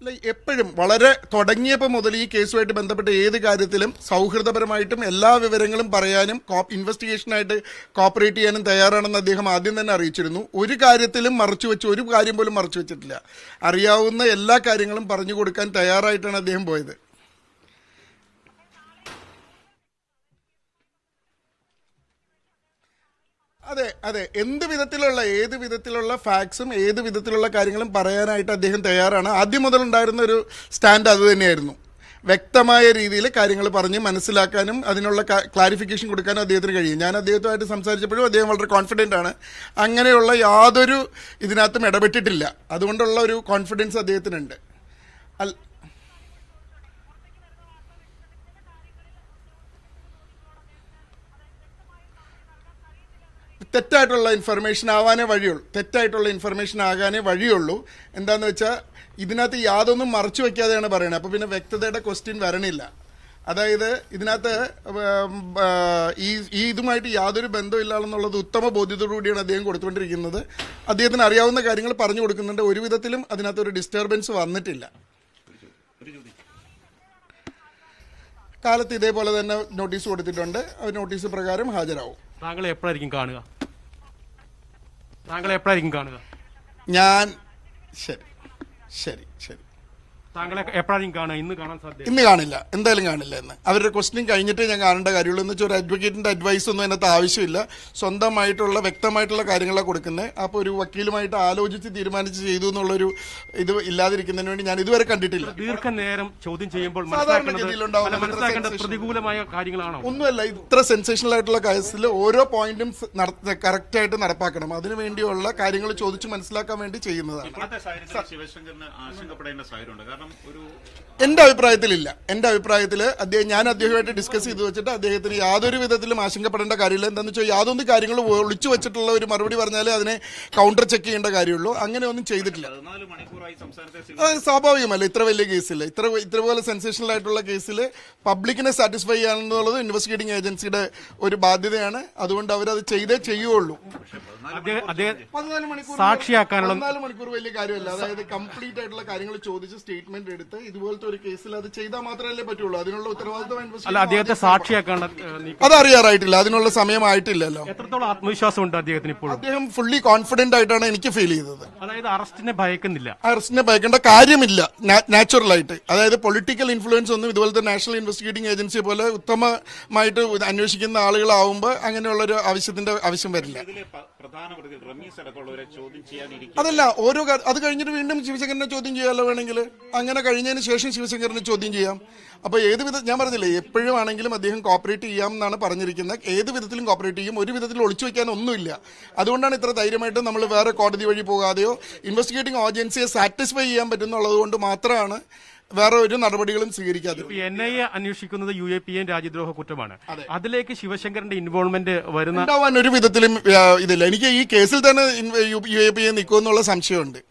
അല്ല എപ്പോഴും വളരെ തുടങ്ങിയപ്പോൾ മുതൽ ഈ കേസുമായിട്ട് ബന്ധപ്പെട്ട ഏത് കാര്യത്തിലും സൗഹൃദപരമായിട്ടും എല്ലാ വിവരങ്ങളും പറയാനും ഇൻവെസ്റ്റിഗേഷനായിട്ട് കോപ്പറേറ്റ് ചെയ്യാനും തയ്യാറാണെന്ന് അദ്ദേഹം ആദ്യം തന്നെ അറിയിച്ചിരുന്നു ഒരു കാര്യത്തിലും മറച്ചു വെച്ച് ഒരു കാര്യം പോലും മറച്ചു വെച്ചിട്ടില്ല അറിയാവുന്ന എല്ലാ കാര്യങ്ങളും പറഞ്ഞു കൊടുക്കാൻ തയ്യാറായിട്ടാണ് അദ്ദേഹം പോയത് അതെ അതെ എന്ത് വിധത്തിലുള്ള ഏത് വിധത്തിലുള്ള ഫാക്ട്സും ഏത് വിധത്തിലുള്ള കാര്യങ്ങളും പറയാനായിട്ട് അദ്ദേഹം തയ്യാറാണ് ആദ്യം മുതൽ ഉണ്ടായിരുന്ന ഒരു സ്റ്റാൻഡ് അത് തന്നെയായിരുന്നു വ്യക്തമായ രീതിയിൽ കാര്യങ്ങൾ പറഞ്ഞ് മനസ്സിലാക്കാനും അതിനുള്ള ക്ലാരിഫിക്കേഷൻ കൊടുക്കാനും അദ്ദേഹത്തിന് കഴിയും ഞാൻ അദ്ദേഹത്തുമായിട്ട് സംസാരിച്ചപ്പോഴും അദ്ദേഹം വളരെ കോൺഫിഡൻ്റ് ആണ് അങ്ങനെയുള്ള യാതൊരു ഇതിനകത്തും ഇടപെട്ടിട്ടില്ല അതുകൊണ്ടുള്ള ഒരു കോൺഫിഡൻസ് അദ്ദേഹത്തിനുണ്ട് അൽ തെറ്റായിട്ടുള്ള ഇൻഫർമേഷൻ ആവാനേ വഴിയുള്ളൂ തെറ്റായിട്ടുള്ള ഇൻഫർമേഷൻ ആകാനേ വഴിയുള്ളൂ എന്താന്ന് വെച്ചാൽ ഇതിനകത്ത് യാതൊന്നും മറച്ചു വെക്കാതെയാണ് പറയുന്നത് അപ്പോൾ പിന്നെ വ്യക്തതയുടെ ക്വസ്റ്റ്യൻ വരണില്ല അതായത് ഇതിനകത്ത് ഉം, ആ, ഈ ഈ ഇതുമായിട്ട് യാതൊരു ബന്ധമില്ല എന്നുള്ളത് ഉത്തമ ബോധ്യത്തോടു കൂടിയാണ് അദ്ദേഹം കൊടുത്തുകൊണ്ടിരിക്കുന്നത് അദ്ദേഹത്തിന് അറിയാവുന്ന കാര്യങ്ങൾ പറഞ്ഞു കൊടുക്കുന്നുണ്ട് ഒരു വിധത്തിലും അതിനകത്ത് ഒരു ഡിസ്റ്റർബൻസ് വന്നിട്ടില്ല കാലത്ത് ഇതേപോലെ തന്നെ നോട്ടീസ് കൊടുത്തിട്ടുണ്ട് ആ നോട്ടീസ് പ്രകാരം ഹാജരാവും താങ്കളെ എപ്പോഴായിരിക്കും കാണുക താങ്കളെ എപ്പോഴായിരിക്കും കാണുക ഞാൻ ശരി ശരി ശരി താങ്കളെ എപ്പോഴായിരിക്കും കാണുക ഇന്ന് കാണാൻ സാധ്യത ഇന്ന് കാണില്ല എന്തായാലും കാണില്ല എന്ന് അവരുടെ ക്വസ്റ്റ്യൻ കഴിഞ്ഞിട്ടേ ഞാൻ കാണേണ്ട കാര്യമുള്ളൂ എന്ന് വെച്ചാൽ ഒരു അഡ്വക്കേറ്റിന്റെ അഡ്വൈസ് ഒന്നും അതിനകത്ത് ആവശ്യമില്ല സ്വന്തമായിട്ടുള്ള വ്യക്തമായിട്ടുള്ള കാര്യങ്ങളാണ് കൊടുക്കുന്നത് അപ്പോൾ ഒരു വക്കീലുമായിട്ട് ആലോചിച്ച് തീരുമാനിച്ച് ചെയ്തു എന്നുള്ളൊരു ഇത് ഇല്ലാതിരിക്കുന്നതിന് വേണ്ടി ഞാൻ ഇതുവരെ കണ്ടിട്ടില്ല ദീർഘനേരം ചോദ്യം ചെയ്യുമ്പോൾ സാധാരണഗതിയിലുണ്ടാവുന്ന മനസ്സിലാക്കേണ്ടത് അല്ല, മനസ്സിലാക്കേണ്ടത് sensation. പ്രതികൂലമായ കാര്യങ്ങളാണോ ഒന്നുമല്ല ഇത്ര സെൻസേഷണൽ ആയിട്ടുള്ള കേസിൽ ഓരോ പോയിന്റും കറക്റ്റ് ആയിട്ട് നടപ്പാക്കണം അതിനു വേണ്ടിയുള്ള കാര്യങ്ങൾ ചോദിച്ച് മനസ്സിലാക്കാൻ വേണ്ടി ചെയ്യുന്നതാണ് ഇപ്പോഴത്തെ സാഹചര്യത്തിൽ ശിവശങ്കറിന് ആശങ്കപ്പെടേണ്ട സാഹചര്യമുണ്ട് കാരണം ഒരു എന്റെ അഭിപ്രായത്തിലില്ല എന്റെ അഭിപ്രായത്തിൽ അദ്ദേഹം ഞാൻ അദ്ദേഹമായിട്ട് ഡിസ്കസ് ചെയ്ത് വെച്ചിട്ട് അദ്ദേഹത്തിന് യാതൊരു വിധത്തിലും ആശങ്കപ്പെടേണ്ട കാര്യമില്ല എന്താണെന്ന് വെച്ചാൽ യാതൊന്നും കാര്യങ്ങളും ഒളിച്ചു വെച്ചിട്ടുള്ള ഒരു മറുപടി പറഞ്ഞാലേ അതിനെ കൗണ്ടർ ചെക്ക് ചെയ്യേണ്ട കാര്യമുള്ളൂ അങ്ങനെ ഒന്നും ചെയ്തിട്ടില്ല പതിനാല് മണിക്കൂറായി സംസ്ഥാനത്തെ അത് സ്വാഭാവികമല്ല ഇത്ര വലിയ കേസിൽ ഇത്ര ഇത്രപോലെ സെൻസേഷണൽ ആയിട്ടുള്ള കേസിൽ പബ്ലിക്കിനെ സാറ്റിസ്ഫൈ ചെയ്യാന്നുള്ളത് ഇൻവെസ്റ്റിഗേറ്റിംഗ് ഏജൻസിയുടെ ഒരു ബാധ്യതയാണ് അതുകൊണ്ട് അവരത് ചെയ്തേ ചെയ്യുള്ളൂ അദ്ദേഹം അദ്ദേഹം പതിനാല് മണിക്കൂർ സാക്ഷിയാക്കാനുള്ള പതിനാല് മണിക്കൂർ വലിയ കാര്യമല്ല അതായത് കംപ്ലീറ്റ് ആയിട്ടുള്ള കാര്യങ്ങൾ ചോദിച്ച് സ്റ്റേറ്റ്മെന്റ് എടുത്ത് ഇതുപോലത്തെ ഒരു കേസിൽ അത് ചെയ്താൽ മാത്രമല്ലേ പറ്റുള്ളൂ അതിനുള്ള ഉത്തരവാദിത്വം അല്ല investigation അദ്ദേഹത്തെ ആദ്യം സാക്ഷിയാക്കാനുള്ള ഏഹ്, നീക്കം അത് അറിയാറായിട്ടില്ല അതിനുള്ള സമയമായിട്ടില്ലല്ലോ എത്രത്തോളം ആത്മവിശ്വാസമുണ്ട് അദ്ദേഹത്തിന് ഇപ്പോഴും അദ്ദേഹം ഫുള്ളി കോൺഫിഡന്റ് ആയിട്ടാണ് എനിക്ക് ഫീൽ ചെയ്തത് അതായത് അറസ്റ്റിനെ ഭയക്കുന്നില്ല അറസ്റ്റിനെ ഭയക്കേണ്ട കാര്യമില്ല നാച്ചുറൽ ആയിട്ട് അതായത് പൊളിറ്റിക്കൽ ഇൻഫ്ലുവൻസ് ഒന്നും ഇതുപോലത്തെ നാഷണൽ ഇൻവെസ്റ്റിഗേറ്റിംഗ് ഏജൻസി പോലെ ഉത്തമമായിട്ട് അന്വേഷിക്കുന്ന ആളുകളാവുമ്പോൾ അങ്ങനെയുള്ള ഒരു ആവശ്യത്തിന്റെ ആവശ്യം വരില്ല ഇതിലെ പ- പ്രധാന പ്രതി റമീസ് അടക്കമുള്ളവരെ ചോദ്യം ചെയ്യാനിരിക്കും അതല്ല ഓരോ കാ- അത് കഴിഞ്ഞിട്ട് വീണ്ടും ശിവശങ്കരനെ ചോദ്യം ചെയ്യാമല്ലോ വേണമെങ്കിൽ അങ്ങനെ കഴിഞ്ഞതിന് ശേഷം ശിവശങ്കരനെ ചോദ്യം ചെയ്യാം അപ്പൊ ഏത് വിധ ഞാൻ പറഞ്ഞില്ലേ എപ്പോഴും ആണെങ്കിലും അദ്ദേഹം കോപ്പറേറ്റ് ചെയ്യാം എന്നാണ് പറഞ്ഞിരിക്കുന്നത് ഏത് വിധത്തിലും കോപ്പറേറ്റ് ചെയ്യും ഒരു വിധത്തിൽ ഒളിച്ചു വെക്കാൻ ഒന്നുമില്ല അതുകൊണ്ടാണ് ഇത്ര ധൈര്യമായിട്ട് നമ്മൾ വേറെ കോടതി വഴി പോകാതെയോ ഇൻവെസ്റ്റിഗേറ്റിംഗ് ഏജൻസിയെ സാറ്റിസ്ഫൈ ചെയ്യാൻ പറ്റുന്നുള്ളത് കൊണ്ട് മാത്രമാണ് വേറെ ഒരു നടപടികളും സ്വീകരിക്കാത്തത് എൻ ഐ എ അന്വേഷിക്കുന്നത് യു എ പി എ രാജ്യദ്രോഹ കുറ്റമാണ് അതിലേക്ക് ശിവശങ്കറിന്റെ ഇൻവോൾവ്മെന്റ് വരുന്ന ഉണ്ടാവാൻ ഒരു വിധത്തിലും ആ, ഇതില്ല എനിക്ക് ഈ കേസിൽ തന്നെ U U A P A നിൽക്കുമെന്നുള്ള സംശയമുണ്ട്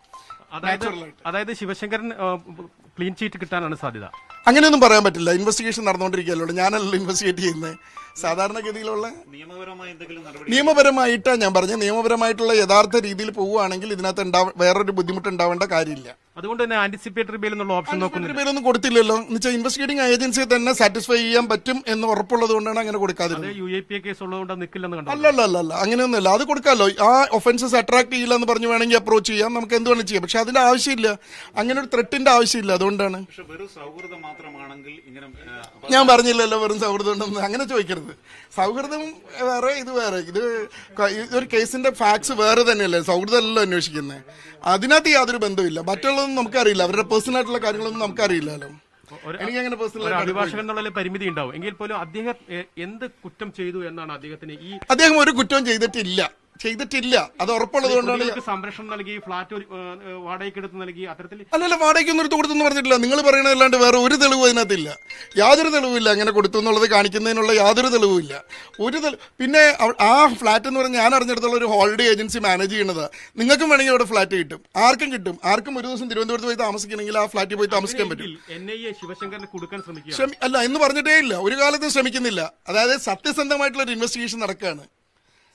അതായത് അതായത് ശിവശങ്കരൻ ക്ലീൻ ചീറ്റ് കിട്ടാനാണ് സാധ്യത അങ്ങനെയൊന്നും പറയാൻ പറ്റില്ല ഇൻവെസ്റ്റിഗേഷൻ നടന്നുകൊണ്ടിരിക്കുകയല്ലോ ഞാനല്ലല്ലോ ഇൻവെസ്റ്റിഗേറ്റ് ചെയ്യുന്നത് സാധാരണഗതിയിലുള്ള നിയമപരമായ എന്തെങ്കിലും നടപടി നിയമപരമായിട്ടാണ് ഞാൻ പറഞ്ഞത് നിയമപരമായിട്ടുള്ള യഥാർത്ഥ രീതിയിൽ പോവുകയാണെങ്കിൽ ഇതിനകത്ത് ഉണ്ടാവ വേറൊരു ബുദ്ധിമുട്ട് ഉണ്ടാവേണ്ട കാര്യമില്ല അതുകൊണ്ട് തന്നെ ആന്റിസിപ്പേറ്ററി ബെയിൽ എന്നുള്ള ഓപ്ഷൻ നോക്കുന്നില്ല ഇത്ര പേരൊന്നും കൊടുത്തില്ലല്ലോ എന്ന് വെച്ചാൽ ഇൻവെസ്റ്റിഗേറ്റിംഗ് ഏജൻസിയെ തന്നെ സാറ്റിസ്ഫൈ ചെയ്യാൻ പറ്റും എന്ന് ഉറപ്പുള്ളത് കൊണ്ടാണ് അങ്ങനെ കൊടുക്കാതിരുന്നത് U A P A case ഉള്ളതുകൊണ്ട് അത് നിൽക്കില്ലെന്ന് കണ്ടു അല്ലല്ല അല്ല അല്ല അങ്ങനെയൊന്നുമല്ല അത് കൊടുക്കാമല്ലോ ആ ഒഫൻസസ് അട്രാക്ട് ചെയ്യില്ല എന്ന് പറഞ്ഞു വേണമെങ്കിൽ അപ്രോച്ച് ചെയ്യാം നമുക്ക് എന്ത് വേണമെങ്കിൽ ചെയ്യാം പക്ഷെ അതിന്റെ ആവശ്യമില്ല അങ്ങനെ ഒരു ത്രെട്ടിന്റെ ആവശ്യമില്ല അതുകൊണ്ടാണ് പക്ഷെ വെറും സൗഹൃദം മാത്രമാണെങ്കിൽ ഇങ്ങനെ ആ, അപ്പൊ ഞാൻ പറഞ്ഞില്ലല്ലോ വെറും സൗഹൃദം ഉണ്ടെന്ന് അങ്ങനെ ചോദിക്കരുത് സൗഹൃദം വേറെ ഇത് വേറെ ഇത് ക- ഒരു കേസിന്റെ ഫാക്ട്സ് വേറെ തന്നെയല്ലേ സൗഹൃദമല്ലല്ലോ അന്വേഷിക്കുന്നത് അതിനകത്ത് യാതൊരു ബന്ധമില്ല മറ്റുള്ളതൊന്നും നമുക്കറിയില്ല അവരുടെ പേഴ്സണൽ ആയിട്ടുള്ള കാര്യങ്ങളൊന്നും നമുക്കറിയില്ലല്ലോ എനിക്ക് അങ്ങനെ ഒരു പേഴ്സണൽ അഭിഭാഷകൻ എന്നുള്ള പരിമിതി ഉണ്ടാവും എങ്കിൽ പോലും അദ്ദേഹം എ- എന്ത് കുറ്റം ചെയ്തു എന്നാണ് അദ്ദേഹത്തിന് ഈ അദ്ദേഹം ഒരു കുറ്റവും ചെയ്തിട്ടില്ല ചെയ്തിട്ടില്ല അത് ഉറപ്പുള്ളത് കൊണ്ടാണ് കുട്ടികൾക്ക് സംരക്ഷണം നൽകി ഫ്ളാറ്റ് ഒരു, ഏ, ഏ, വാടകയ്ക്ക് എടുത്ത് നൽകി അത്തരത്തിൽ അല്ലല്ല വാടകയ്ക്കൊന്നും എടുത്ത് കൊടുത്തെന്ന് പറഞ്ഞിട്ടില്ല നിങ്ങൾ പറയണതല്ലാണ്ട് വേറെ ഒരു തെളിവും അതിനകത്തില്ല യാതൊരു തെളിവില്ല അങ്ങനെ കൊടുത്തു എന്നുള്ളത് കാണിക്കുന്നതിനുള്ള യാതൊരു തെളിവുമില്ല ഒരു തെളിവ് പിന്നെ അവ- ആ ഫ്ലാറ്റ് എന്ന് പറഞ്ഞാൽ ഞാൻ അറിഞ്ഞിടത്തോളം ഒരു ഹോളിഡേ ഏജൻസി മാനേജ് ചെയ്യണതാ നിങ്ങൾക്കും വേണമെങ്കിൽ അവിടെ ഫ്ലാറ്റ് കിട്ടും ആർക്കും കിട്ടും ആർക്കും ഒരു ദിവസം തിരുവനന്തപുരത്ത് പോയി താമസിക്കണമെങ്കിൽ ആ ഫ്ലാറ്റിൽ പോയി താമസിക്കാൻ പറ്റും എൻ ഐ എ ശിവശങ്കറിന് കൊടുക്കാൻ ശ്രമിക്കുക ശ്രമി അല്ല എന്ന് പറഞ്ഞിട്ടേ ഇല്ല ഒരു കാലത്തും ശ്രമിക്കുന്നില്ല അതായത് സത്യസന്ധമായിട്ടുള്ള ഒരു ഇൻവെസ്റ്റിഗേഷൻ നടക്കുകയാണ്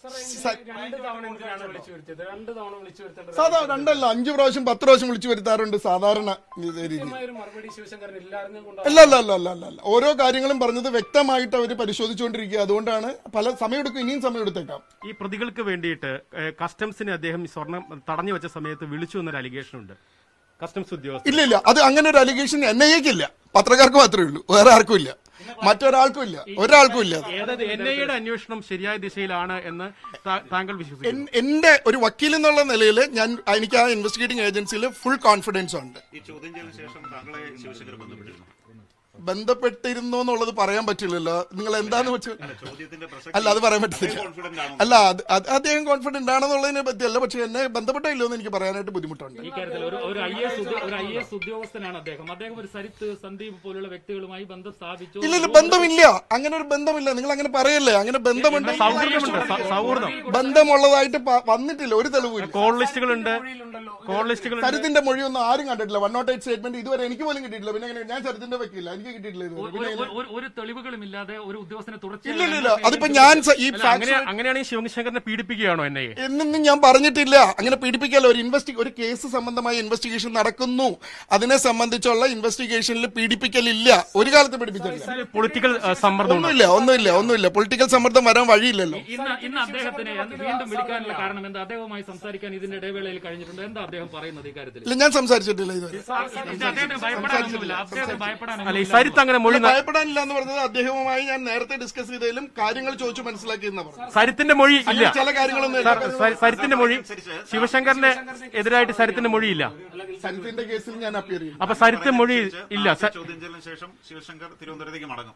രണ്ട് തവണ എന്തിനാണ് വിളിച്ചു വരുത്തിയത് രണ്ട് തവണ വിളിച്ചു വരുത്തേണ്ടത് സാധാരണ രണ്ടല്ല അഞ്ചു പ്രാവശ്യം പത്ത് പ്രാവശ്യം വിളിച്ചു വരുത്താറുണ്ട് സാധാരണ ഇത് രീതി കൃത്യമായ ഒരു മറുപടി ശിവശങ്കരൻ ഇല്ലായിരുന്നു കൊണ്ട് അല്ല അല്ല അല്ല അല്ല അല്ല അല്ല ഓരോ കാര്യങ്ങളും പറഞ്ഞത് വ്യക്തമായിട്ട് അവർ പരിശോധിച്ചുകൊണ്ടിരിക്കുക അതുകൊണ്ടാണ് പല സമയമെടുക്കും ഇനിയും സമയമെടുത്തേക്കാം ഈ പ്രതികൾക്ക് വേണ്ടിയിട്ട് ഏഹ്, കസ്റ്റംസിന് അദ്ദേഹം ഈ സ്വർണം തടഞ്ഞു വെച്ച സമയത്ത് വിളിച്ചു എന്നൊരു അലിഗേഷൻ ഉണ്ട് കസ്റ്റംസ് ഉദ്യോഗസ്ഥർ ഇല്ല ഇല്ല അത് അങ്ങനെ ഒരു അലിഗേഷൻ എൻ ഐ എക്കില്ല പത്രക്കാർക്ക് മാത്രമേ ഉള്ളൂ വേറെ ആർക്കും ഇല്ല മറ്റൊരാൾക്കും ഇല്ല ഒരാൾക്കും ഇല്ല അത്. അതായത് എൻ ഐ എയുടെ അന്വേഷണം ശരിയായ ദിശയിലാണ് എന്ന് താ- താങ്കൾ വിശ്വസിക്കുന്നു എൻ- എന്റെ ഒരു വക്കീൽ എന്നുള്ള നിലയിൽ ഞാൻ എനിക്ക് ആ ഇൻവെസ്റ്റിഗേറ്റിംഗ് ഏജൻസിയിൽ ഫുൾ കോൺഫിഡൻസ് ഉണ്ട് ഈ ചോദ്യം ചെയ്തതിനു ശേഷം താങ്കളെ ശിവശങ്കർ ബന്ധപ്പെട്ടിരുന്നു ബന്ധപ്പെട്ടിരുന്നു എന്നുള്ളത് പറയാൻ പറ്റില്ലല്ലോ നിങ്ങൾ എന്താന്ന് വെച്ച് ചോദ്യത്തിന്റെ അല്ല അത് പറയാൻ പറ്റില്ല കോൺഫിഡന്റ് ആണോ അല്ല അത് അത് അദ്ദേഹം കോൺഫിഡന്റ് ആണെന്നുള്ളതിനെ പറ്റിയല്ല പക്ഷെ എന്നെ ബന്ധപ്പെട്ടില്ലോ എന്ന് എനിക്ക് പറയാനായിട്ട് ബുദ്ധിമുട്ടുണ്ട് ഈ കാര്യത്തിൽ ഒരു ഒരു ഐ എസ് ഒരു ഐ എസ് ഉദ്യോഗസ്ഥനാണ് അദ്ദേഹം അദ്ദേഹം ഒരു സരിത്ത് സന്ദീപ് പോലുള്ള വ്യക്തികളുമായി ബന്ധം സ്ഥാപിച്ചു ഇല്ല ഇല്ല ബന്ധമില്ല അങ്ങനെ ഒരു ബന്ധമില്ല നിങ്ങൾ അങ്ങനെ പറയല്ലേ അങ്ങനെ ബന്ധമുണ്ട് സൗഹൃദമുണ്ട് സ- സൗഹൃദം ബന്ധമുള്ളതായിട്ട് പ- വന്നിട്ടില്ല ഒരു തെളിവില്ല കോൾ ലിസ്റ്റുകളുണ്ട് കോൾ ലിസ്റ്റുകളുണ്ട് സരിത്തിന്റെ മൊഴിയൊന്നും ആരും കണ്ടിട്ടില്ല വൺ നോട്ട് എയ്റ്റ് സ്റ്റേറ്റ്മെന്റ് ഇതുവരെ എനിക്ക് പോലും കിട്ടിയിട്ടില്ല പിന്നെ എങ്ങനെ ഞാൻ സരിത്തിന്റെ വെക്കില്ല എനിക്ക് കിട്ടിയിട്ടില്ല ഇതുവരെ ഒരു- പിന്നെ ഒരു- ഒരു- ഒരു തെളിവുകളും ഇല്ലാതെ ഒരു ഉദ്യോഗസ്ഥനെ ഇല്ല ഇല്ല ഇല്ല തുടർച്ചയായി അതിപ്പോ ഞാൻ സ- ഈ അല്ല, facts അങ്ങനെ അങ്ങനെയാണെങ്കിൽ ശിവശങ്കരനെ പീഡിപ്പിക്കുകയാണോ എൻ ഐ എ എന്നൊന്നും ഞാൻ പറഞ്ഞിട്ടില്ല അങ്ങനെ പീഡിപ്പിക്കാല്ല ഒരു ഇൻവെസ്റ്റി ഒരു കേസ് സംബന്ധമായ ഇൻവെസ്റ്റിഗേഷൻ നടക്കുന്നു അതിനെ സംബന്ധിച്ചുള്ള ഇൻവെസ്റ്റിഗേഷനിൽ പീഡിപ്പിക്കലില്ല ഒരു കാലത്ത് പീഡിപ്പിച്ചില്ല പൊളിറ്റിക്കൽ സമ്മർദ്ദമുണ്ട് ഒന്നുമില്ല ഒന്നുമില്ല ഒന്നുമില്ല പൊളിറ്റിക്കൽ സമ്മർദ്ദം വരാൻ വഴിയില്ലല്ലോ ഇന്ന് ഇന്ന് അദ്ദേഹത്തിനെ അന്ന് വീണ്ടും വിളിക്കാനുള്ള കാരണം എന്താ അദ്ദേഹവുമായി സംസാരിക്കാൻ ഇതിന്റെ ഇടവേളയിൽ കഴിഞ്ഞിട്ടുണ്ട് എന്താ അദ്ദേഹം പറയുന്നത് ഈ കാര്യത്തിൽ ഇല്ല ഞാൻ സംസാരിച്ചിട്ടില്ല ഇതുവരെ ഇത് അദ്ദേഹത്തിന് ഭയപ്പെടാനൊന്നുമില്ല അദ്ദേഹത്തിന് ഭയപ്പെടാനൊന്നും അല്ല ഈ സരിത്ത് അങ്ങനെ മൊഴി ന- ഭയപ്പെടാനില്ല എന്ന് പറഞ്ഞത് അദ്ദേഹവുമായി ഞാൻ നേരത്തെ ഡിസ്കസ് ചെയ്തതിലും കാര്യങ്ങൾ ചോദിച്ചു മനസ്സിലാക്കിയെന്ന് പറഞ്ഞു സരിത്തിന്റെ മൊഴി ഇല്ല ചില കാര്യങ്ങളൊന്നും സാർ, സ- സരിത്തിന്റെ മൊഴി ശിവശങ്കറിന് എതിരായിട്ട് സരിത്തിന്റെ മൊഴിയില്ല സരിത്തിന്റെ കേസിൽ ഞാൻ അപ്പിയർ ചെയ്യും അപ്പൊ സരിത്ത് മൊഴി ഇല്ല ആദ്യ സ- ചോദ്യം ചെയ്യലിന് ശേഷം ശിവശങ്കർ തിരുവനന്തപുരത്തേക്ക് മടങ്ങും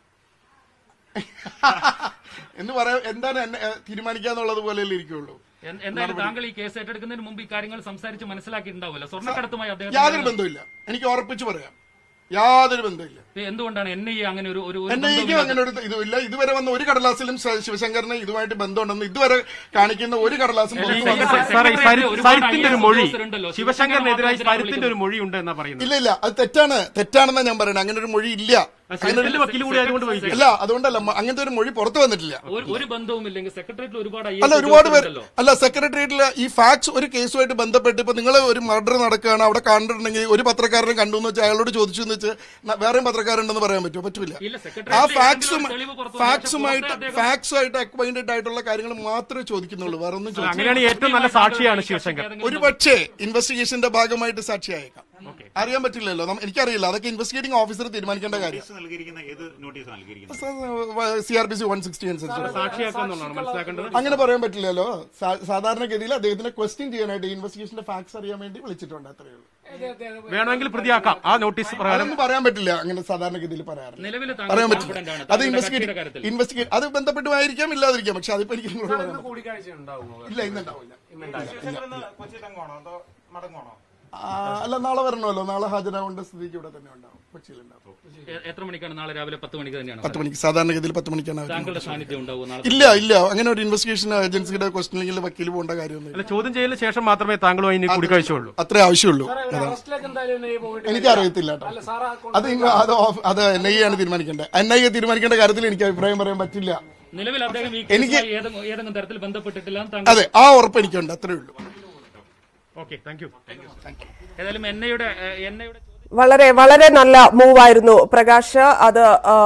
എന്ന് പറയാൻ എന്താണ് എന്നെ ഏഹ്, തീരുമാനിക്കാന്നുള്ളത് പോലെയല്ലേ ഇരിക്കുള്ളൂ എ- എന്തായാലും താങ്കൾ ഈ കേസ് ഏറ്റെടുക്കുന്നതിന് മുമ്പ് ഈ കാര്യങ്ങൾ സംസാരിച്ച് മനസ്സിലാക്കിയിട്ടുണ്ടാവുമല്ലോ സ്വർണ്ണക്കടത്തുമായി അദ്ദേഹം യാതൊരു ബന്ധമില്ല എനിക്ക് ഉറപ്പിച്ചു പറയാം യാതൊരു ബന്ധമില്ല എന്തുകൊണ്ടാണ് എൻ ഐ എ അങ്ങനെ ഒരു ഒരു ഒരു എൻ ഐക്കും അങ്ങനെ ഒരു ഇതുമില്ല ഇതുവരെ വന്ന ഒരു കടലാസിലും ശ- ശിവശങ്കറിന് ഇതുമായിട്ട് ബന്ധമുണ്ടെന്ന് ഇതുവരെ കാണിക്കുന്ന ഒരു കടലാസും പുറത്ത് ഈ- വന്നിട്ടില്ല. സാറേ ഈ സരി- ഒരുപാട് സരിത്തിന്റെ ഒരു മൊഴി ഉദ്യോഗസ്ഥരുണ്ടല്ലോ. ശിവശങ്കറിനെതിരായി ശിവശങ്കർ സരിത്തിന്റെ ഒരു മൊഴി ഉണ്ട് എന്നാ പറയുന്നത് ഇല്ല ഇല്ല അത് തെറ്റാണ് തെറ്റാണെന്നാ ഞാൻ പറയുന്നത് അങ്ങനെ ഒരു മൊഴി ഇല്ല അങ്ങനെ ഒരു- സരിത്തിന്റെ വക്കീൽ കൂടി ആയതുകൊണ്ട് വഹിക്കും അല്ല അതുകൊണ്ടല്ല മ- അങ്ങനത്തെ ഒരു മൊഴി പുറത്തു വന്നിട്ടില്ല ഒരു ഒരു ബന്ധവും ഇല്ലെങ്കിൽ സെക്രട്ടേറിയറ്റിൽ ഒരുപാട് ഐ അല്ല ഒരുപാട് പേര് അല്ല സെക്രട്ടേറിയറ്റിൽ ഈ ഫാക്സ് ഒരു കേസുമായിട്ട് ബന്ധപ്പെട്ട് ഇപ്പൊ നിങ്ങൾ ഒരു മർഡർ നടക്കുകയാണ് അവിടെ കണ്ടിട്ടുണ്ടെങ്കിൽ ഒരു പത്രക്കാരനെ കണ്ടു എന്ന് വെച്ചാൽ അയാളോട് ചോദിച്ചു എന്ന് വെച്ച് ന- വേറെയും പത്രക്കാരുണ്ടെന്ന് പറയാൻ പറ്റുമോ പറ്റില്ല ഇല്ല, ആ സെക്രട്ടേറിയറ്റിൽ ഫാക്സും ഏതെങ്കിലും തെളിവ് പുറത്ത് വന്നു. ഫാക്സുമായിട്ട് പക്ഷേ പുറത്ത് ഫാക്സുമായിട്ട് അക്വൈൻറ്റഡ് ആയിട്ടുള്ള കാര്യങ്ങൾ മാത്രമേ ചോദിക്കുന്നുള്ളൂ വേറെ ഒന്നും ചോദിക്കില്ല അങ്ങനെയാണ് ഏറ്റവും നല്ല സാക്ഷിയാണ് ശിവശങ്കർ ഒരു പക്ഷേ ഇൻവെസ്റ്റിഗേഷന്റെ ഭാഗമായിട്ട് സാക്ഷിയായേക്കാം അറിയാൻ പറ്റില്ലല്ലോ നമ്മ- എനിക്കറിയില്ല അതൊക്കെ ഇൻവെസ്റ്റിഗേറ്റിംഗ് ഓഫീസർ തീരുമാനിക്കേണ്ട കാര്യം നോട്ടീസ് നൽകിയിരിക്കുന്ന ഏത് നോട്ടീസ് നൽകിയിരിക്കുന്നത് C R P C one sixty അനുസരിച്ച് സാക്ഷിയാക്കാന്നുള്ളതാണ് മനസ്സിലാക്കേണ്ടത് അങ്ങനെ പറയാൻ പറ്റില്ലല്ലോ സാ- സാധാരണഗതിയിൽ അദ്ദേഹത്തിനെ ക്വസ്റ്റ്യൻ ചെയ്യാനായിട്ട് ഇൻവെസ്റ്റിഗേഷന്റെ ഫാക്സ് അറിയാൻ വേണ്ടി വിളിച്ചിട്ടുണ്ട് അത്രയേ ഉള്ളൂ വേണമെങ്കിൽ പ്രതിയാക്കാം ആ നോട്ടീസ് പ്രകാരം അതൊന്നും പറയാൻ പറ്റില്ല അങ്ങനെ സാധാരണഗതിയിൽ പറയാറില്ല നിലവിൽ പറയാൻ താങ്കൾ പറ്റില്ല confident ആണ് അത് താങ്കളുടെ ഇൻവെസ്റ്റിഗേറ്റ് കക്ഷിയുടെ കാര്യത്തിൽ ഇൻവെസ്റ്റിഗേറ്റ് അത് ബന്ധപ്പെട്ടുമായിരിക്കാം ഇല്ലാതിരിക്കാം പക്ഷെ അതിപ്പോ എനിക്ക് നിങ്ങളോട് പറയാൻ പറ്റില്ല. കൂടിക്കാഴ്ച ഉണ്ടാവുമോ ഇല്ല ഇന്നുണ്ടാവില്ല കൊച്ചി തങ്ങുവാണോ അതോ മടങ്ങുവാണോ ആ, അല്ല നാളെ വരണമല്ലോ നാളെ ഹാജരാവേണ്ട സ്ഥിതിക്ക് ഇവിടെ തന്നെ ഉണ്ടാവും കൊച്ചിയിലുണ്ടാവും എ- എത്ര മണിക്കാണ് നാളെ രാവിലെ പത്ത് മണിക്ക് തന്നെയാണ് പത്ത് മണിക്ക് സാധാരണഗതിയിൽ പത്ത് മണിക്കാണ് അവർ താങ്കളുടെ സാന്നിധ്യം ഉണ്ടാവും നാളെ ഇല്ല ഇല്ല അങ്ങനെ ഒരു ഇൻവെസ്റ്റിഗേഷൻ ഏജൻസിയുടെ ക്വസ്റ്റനിങ്ങിൽ വക്കീൽ പോകേണ്ട കാര്യമൊന്നുമില്ല അല്ല ചോദ്യം ചെയ്യലിന് ശേഷം മാത്രമേ താങ്കളുമായി ഇനി കൂടിക്കാഴ്ച ഉള്ളൂ അത്രേ ആവശ്യമുള്ളൂ അറസ്റ്റിലേക്ക് എന്തായാലും എൻ ഐ എ പോയിട്ട് എനിക്ക് അറിയത്തില്ല കേട്ടോ അല്ല സാർ ആ അത് ഇങ്ങ- അത് ഓഫ്- അത് എൻ ഐ ആണ് തീരുമാനിക്കേണ്ടത് എൻ ഐ തീരുമാനിക്കേണ്ട കാര്യത്തിൽ എനിക്ക് അഭിപ്രായം പറയാൻ പറ്റില്ല നിലവിൽ അദ്ദേഹം ഈ എനിക്ക് കേസുമായി ഏതെങ്കിലും ഏതെങ്കിലും തരത്തിൽ ബന്ധപ്പെട്ടിട്ടില്ല എന്ന് താങ്കൾ അതെ ആ ഉറപ്പ് എനിക്കുണ്ട് അത്രേ ഉള്ളൂ ഓക്കെ താങ്ക് യു ഏതായാലും എൻ ഐയുടെ എൻ ഐയുടെ വളരെ വളരെ നല്ല മൂവായിരുന്നു പ്രകാശ് അത് ആ,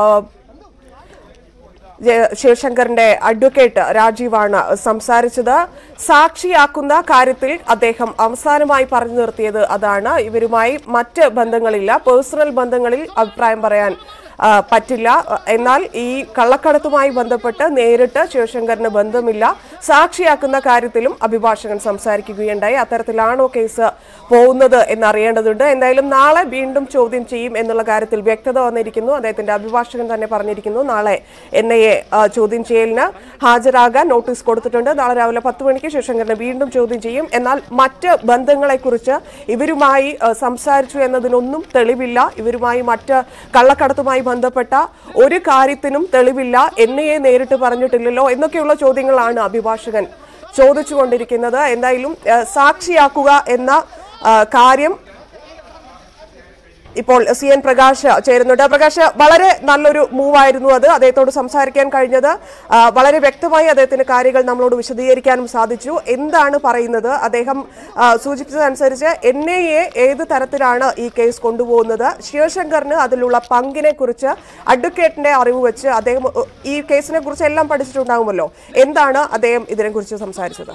ജയ- ശിവശങ്കറിന്റെ അഡ്വക്കേറ്റ് രാജീവാണ് സംസാരിച്ചത് സാക്ഷിയാക്കുന്ന കാര്യത്തിൽ അദ്ദേഹം അവസാനമായി പറഞ്ഞു നിർത്തിയത് അതാണ് ഇവരുമായി മറ്റ് ബന്ധങ്ങളില്ല പേഴ്സണൽ ബന്ധങ്ങളിൽ അഭിപ്രായം പറയാൻ ആ, പറ്റില്ല എന്നാൽ ഈ കള്ളക്കടത്തുമായി ബന്ധപ്പെട്ട് നേരിട്ട് ശിവശങ്കറിന് ബന്ധമില്ല സാക്ഷിയാക്കുന്ന കാര്യത്തിലും അഭിഭാഷകൻ സംസാരിക്കുകയുണ്ടായി അത്തരത്തിലാണോ കേസ് പോകുന്നത് എന്നറിയേണ്ടതുണ്ട് എന്തായാലും നാളെ വീണ്ടും ചോദ്യം ചെയ്യും എന്നുള്ള കാര്യത്തിൽ വ്യക്തത വന്നിരിക്കുന്നു അദ്ദേഹത്തിന്റെ അഭിഭാഷകൻ തന്നെ പറഞ്ഞിരിക്കുന്നു നാളെ എൻ ഐ എ ചോദ്യം ചെയ്യലിന് ഹാജരാകാൻ നോട്ടീസ് കൊടുത്തിട്ടുണ്ട് നാളെ രാവിലെ പത്ത് മണിക്ക് ശിവശങ്കറിനെ വീണ്ടും ചോദ്യം ചെയ്യും എന്നാൽ മറ്റ് ബന്ധങ്ങളെക്കുറിച്ച് ഇവരുമായി ആ, സംസാരിച്ചു എന്നതിനൊന്നും തെളിവില്ല ഇവരുമായി മറ്റ് കള്ളക്കടത്തുമായി ബന്ധപ്പെട്ട ഒരു കാര്യത്തിനും തെളിവില്ല എൻ ഐ എ നേരിട്ട് പറഞ്ഞിട്ടില്ലല്ലോ എന്നൊക്കെയുള്ള ചോദ്യങ്ങളാണ് അഭിഭാഷകൻ ചോദിച്ചുകൊണ്ടിരിക്കുന്നത് എന്തായാലും ആ, സാക്ഷിയാക്കുക എന്ന ആ, കാര്യം ഇപ്പോൾ സി എൻ പ്രകാശ് ചേരുന്നുണ്ട് പ്രകാശ് വളരെ നല്ലൊരു മൂവായിരുന്നു അത് അദ്ദേഹത്തോട് സംസാരിക്കാൻ കഴിഞ്ഞത് ആ, വളരെ വ്യക്തമായി അദ്ദേഹത്തിന്റെ കാര്യങ്ങൾ നമ്മളോട് വിശദീകരിക്കാനും സാധിച്ചു എന്താണ് പറയുന്നത് അദ്ദേഹം ആ, സൂചിപ്പിച്ചതനുസരിച്ച് എൻ ഐ എ ഏത് തരത്തിലാണ് ഈ കേസ് കൊണ്ടുപോകുന്നത് ശിവശങ്കറിന് അതിലുള്ള പങ്കിനെ കുറിച്ച് അഡ്വക്കേറ്റിന്റെ അറിവ് വെച്ച് അദ്ദേഹം ഉ, ഈ കേസിനെ കുറിച്ച് എല്ലാം പഠിച്ചിട്ടുണ്ടാകുമല്ലോ എന്താണ് അദ്ദേഹം ഇതിനെക്കുറിച്ച് സംസാരിച്ചത്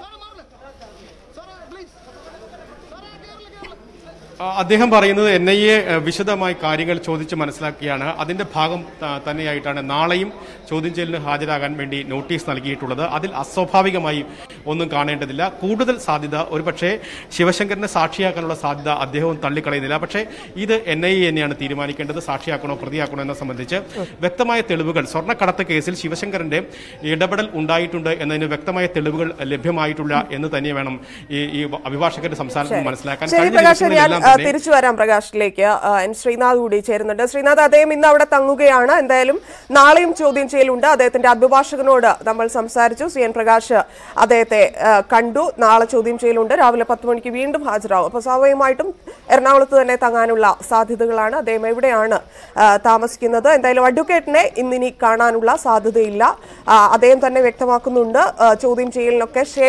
ആ, അദ്ദേഹം പറയുന്നത് എൻ ഐ എ വിശദമായി കാര്യങ്ങൾ ചോദിച്ച് മനസ്സിലാക്കിയാണ് അതിന്റെ ഭാഗം ആ, തന്നെയായിട്ടാണ് നാളെയും ചോദ്യം ചെയ്യലിന് ഹാജരാകാൻ വേണ്ടി നോട്ടീസ് നൽകിയിട്ടുള്ളത് അതിൽ അസ്വാഭാവികമായി ഒന്നും കാണേണ്ടതില്ല കൂടുതൽ സാധ്യത ഒരുപക്ഷെ ശിവശങ്കരനെ സാക്ഷിയാക്കാനുള്ള സാധ്യത അദ്ദേഹവും തള്ളിക്കളയുന്നില്ല പക്ഷേ ഇത് എൻ ഐ എ തന്നെയാണ് തീരുമാനിക്കേണ്ടത് സാക്ഷിയാക്കണോ പ്രതിയാക്കണോ എന്നെ സംബന്ധിച്ച് വ്യക്തമായ തെളിവുകൾ സ്വർണ്ണക്കടത്ത് കേസിൽ ശിവശങ്കരന്റെ ഇടപെടൽ ഉണ്ടായിട്ടുണ്ട് എന്നതിന് വ്യക്തമായ തെളിവുകൾ ലഭ്യമായിട്ടില്ല എന്ന് തന്നെ വേണം ഈ ഈ അഭിഭാഷകരുടെ സംസാരത്തിൽ മനസ്സിലാക്കാൻ ശരി കഴിഞ്ഞ പ്രകാശ് ഞാൻ ദിവസങ്ങളിലെല്ലാം ആ, തന്നെ തിരിച്ചു വരാം പ്രകാശിലേക്ക് ആ, എൻ ശ്രീനാഥ് കൂടി ചേരുന്നുണ്ട് ശ്രീനാഥ് അദ്ദേഹം ഇന്ന് അവിടെ തങ്ങുകയാണ് എന്തായാലും നാളെയും ചോദ്യം ചെയ്യലുണ്ട് അദ്ദേഹത്തിന്റെ അഭിഭാഷകനോട് നമ്മൾ സംസാരിച്ചു സി എൻ പ്രകാശ് അദ്ദേഹത്തെ ആ, കണ്ടു നാളെ ചോദ്യം ചെയ്യലുണ്ട് രാവിലെ പത്ത് മണിക്ക് വീണ്ടും ഹാജരാകും അപ്പോൾ സ്വാഭാവികമായിട്ടും എറണാകുളത്ത് തന്നെ തങ്ങാനുള്ള സാധ്യതകളാണ് അദ്ദേഹം എവിടെയാണ് ആ, താമസിക്കുന്നത് എന്തായാലും അഡ്വക്കേറ്റിനെ ഇന്നിനി കാണാനുള്ള സാധ്യതയില്ല ആ, അദ്ദേഹം തന്നെ വ്യക്തമാക്കുന്നുണ്ട് ആ, ചോദ്യം ചെയ്യലിനൊക്കെ